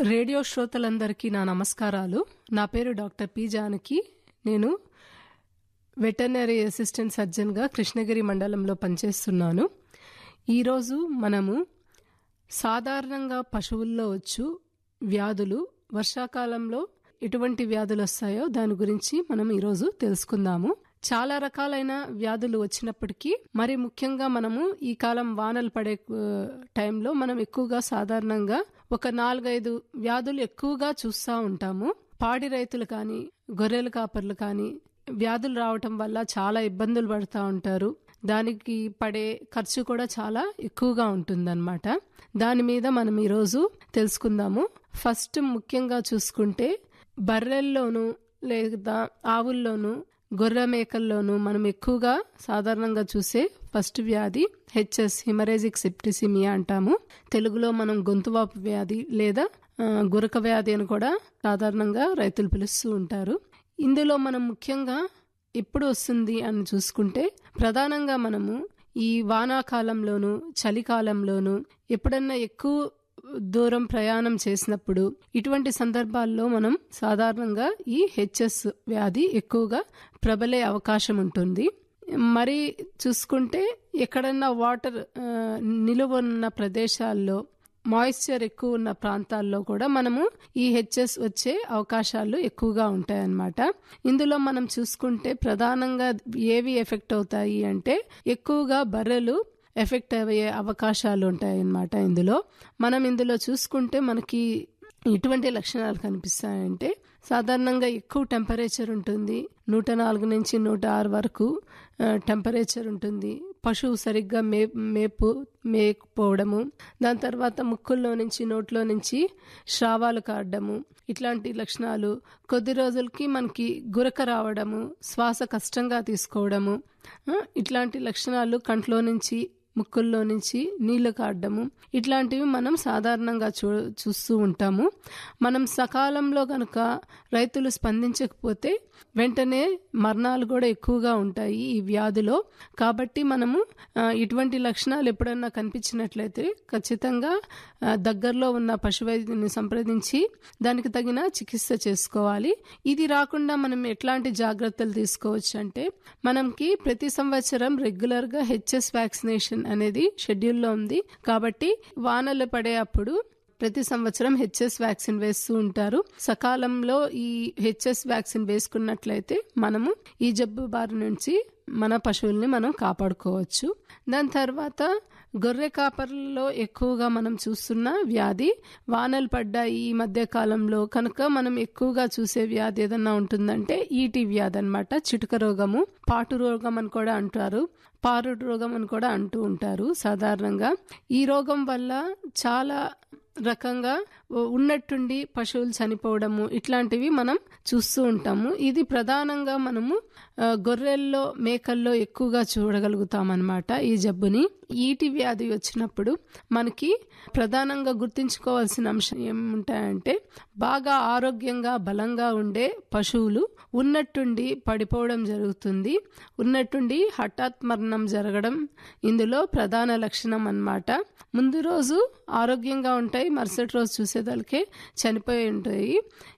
radio శ్రోతలందరికీ నా నమస్కారాలు నా పేరు డాక్టర్ పి జానకి నేను వెటర్నరీ అసిస్టెంట్ సర్జన్గా కృష్ణగిరి మండలంలో పనిచేస్తున్నాను ఈరోజు మనము సాధారణంగా పశువుల్లో వచ్చు వ్యాధులు వర్షాకాలంలో ఎటువంటి వ్యాధులు వస్తాయో దాని గురించి మనం ఈరోజు తెలుసుకుందాము చాలా రకాలైన వ్యాధులు వచ్చినప్పటికీ మరి ముఖ్యంగా మనము ఈ కాలం వానలు పడే ఆ, టైంలో మనం ఎక్కువగా సాధారణంగా ఒక నాలుగైదు వ్యాధులు ఎక్కువగా చూస్తూ ఉంటాము పాడి రైతులు కానీ గొర్రెల కాపర్లు కానీ వ్యాధులు రావటం వల్ల చాలా ఇబ్బందులు పడుతూ ఉంటారు దానికి పడే ఖర్చు కూడా చాలా ఎక్కువగా ఉంటుందన్నమాట దాని మీద మనం ఈరోజు తెలుసుకుందాము ఫస్ట్ ముఖ్యంగా చూసుకుంటే బర్రెల్లోనూ లేదా ఆవుల్లోనూ గొర్రె మేకల్లోనూ మనం ఎక్కువగా సాధారణంగా చూసే ఫస్ట్ వ్యాధి హెచ్ఎస్ హిమరేజిక్ సెప్టిసిమియా అంటాము తెలుగులో మనం గొంతువాపు వ్యాధి లేదా ఆ, గురక వ్యాధి అని కూడా సాధారణంగా రైతులు పిలుస్తూ ఉంటారు ఇందులో మనం ముఖ్యంగా ఎప్పుడు వస్తుంది అని చూసుకుంటే ప్రధానంగా మనము ఈ వానాకాలంలోను చలికాలంలోను ఎప్పుడన్నా ఎక్కువ దూరం ప్రయాణం చేసినప్పుడు ఇటువంటి సందర్భాల్లో మనం సాధారణంగా ఈ హెచ్ఎస్ వ్యాధి ఎక్కువగా ప్రబలే అవకాశం ఉంటుంది మరి చూసుకుంటే ఎక్కడన్నా వాటర్ ఆ, నిలువ ఉన్న ప్రదేశాల్లో మాయిశ్చర్ ఎక్కువ ఉన్న ప్రాంతాల్లో కూడా మనము ఈ హెచ్ఎస్ వచ్చే అవకాశాలు ఎక్కువగా ఉంటాయన్నమాట ఇందులో మనం చూసుకుంటే ప్రధానంగా ఏవి ఎఫెక్ట్ అవుతాయి అంటే ఎక్కువగా బర్రెలు ఎఫెక్ట్ అయ్యే అవకాశాలు ఉంటాయన్నమాట ఇందులో మనం ఇందులో చూసుకుంటే మనకి ఎటువంటి లక్షణాలు కనిపిస్తాయంటే సాధారణంగా ఎక్కువ టెంపరేచర్ ఉంటుంది నూట నాలుగు నుంచి నూట ఆరు వరకు ఆ, టెంపరేచర్ ఉంటుంది పశువు సరిగ్గా మే మేపు మేకపోవడము దాని తర్వాత ముక్కుల్లో నుంచి నోట్లో నుంచి స్రావాలు కారడము ఇట్లాంటి లక్షణాలు కొద్ది రోజులకి మనకి గురక రావడము శ్వాస కష్టంగా తీసుకోవడము ఆ, ఇట్లాంటి లక్షణాలు కంట్లో నుంచి ముక్కుల్లో నుంచి నీళ్లు కారడము ఇట్లాంటివి మనం సాధారణంగా చూ చూస్తూ ఉంటాము మనం సకాలంలో గనుక రైతులు స్పందించకపోతే వెంటనే మరణాలు కూడా ఎక్కువగా ఉంటాయి ఈ వ్యాధిలో కాబట్టి మనము ఆ, ఇటువంటి లక్షణాలు ఎప్పుడన్నా కనిపించినట్లయితే ఖచ్చితంగా ఆ, దగ్గరలో ఉన్న పశువైద్యుని సంప్రదించి దానికి తగిన చికిత్స చేసుకోవాలి ఇది రాకుండా మనం ఎట్లాంటి జాగ్రత్తలు తీసుకోవచ్చు అంటే మనకి ప్రతి సంవత్సరం రెగ్యులర్ గా హెచ్ఎస్ వ్యాక్సినేషన్ అనేది షెడ్యూల్లో ఉంది కాబట్టి వానలు పడే అప్పుడు ప్రతి సంవత్సరం హెచ్ఎస్ వ్యాక్సిన్ వేస్తూ ఉంటారు సకాలంలో ఈ హెచ్ఎస్ వ్యాక్సిన్ వేసుకున్నట్లయితే మనము ఈ జబ్బు బారి నుంచి మన పశువుల్ని మనం కాపాడుకోవచ్చు దాని తర్వాత గొర్రె కాపర్లలో ఎక్కువగా మనం చూస్తున్న వ్యాధి వానలు పడ్డాయి ఈ మధ్య కాలంలో కనుక మనం ఎక్కువగా చూసే వ్యాధి ఏదన్నా ఉంటుందంటే ఈటీ వ్యాధి అన్నమాట చిటుక రోగము పాటు రోగం అని కూడా అంటారు పారుడు రోగం అని కూడా అంటూ ఉంటారు సాధారణంగా ఈ రోగం వల్ల చాలా రకంగా ఉన్నట్టుండి పశువులు చనిపోవడము ఇట్లాంటివి మనం చూస్తూ ఉంటాము ఇది ప్రధానంగా మనము ఆ, గొర్రెల్లో మేకల్లో ఎక్కువగా చూడగలుగుతాం అన్నమాట ఈ జబ్బుని ఈటి వ్యాధి వచ్చినప్పుడు మనకి ప్రధానంగా గుర్తుంచుకోవాల్సిన అంశం ఏముంటాయంటే బాగా ఆరోగ్యంగా బలంగా ఉండే పశువులు ఉన్నట్టుండి పడిపోవడం జరుగుతుంది ఉన్నట్టుండి హఠాత్ మరణం జరగడం ఇందులో ప్రధాన లక్షణం అన్నమాట ముందు రోజు ఆరోగ్యంగా ఉంటాయి మరుసటి రోజు చూసేదానికే చనిపోయి ఉంటాయి